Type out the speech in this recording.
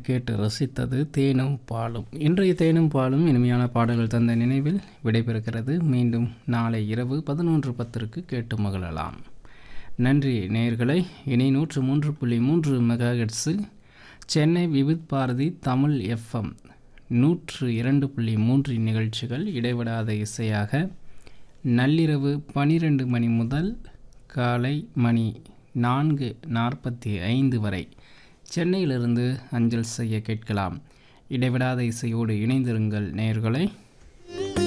கேட்டு ரசித்தது தேனும் பாலும் இன்றைய தேனும் பாலும் இனிமையான பாடல்கள் தந்த நினைவில் விடைபெறுகிறது மீண்டும் நாளை இரவு பதினொன்று பத்திற்கு கேட்டு மகிழலாம் நன்றி நேயர்களை இனி நூற்று மூன்று புள்ளி மூன்று மெகாஹெட்ஸில் சென்னை விவித் பாரதி தமிழ் எஃப்எம் நூற்று இரண்டு புள்ளி மூன்று நிகழ்ச்சிகள் இடைவிடாத இசையாக நள்ளிரவு பனிரெண்டு மணி முதல் காலை மணி நான்கு நாற்பத்தி ஐந்து வரை சென்னையிலிருந்து அஞ்சல் செய்ய கேட்கலாம் இடைவிடாத இசையோடு இணைந்திருங்கள் நேயர்களை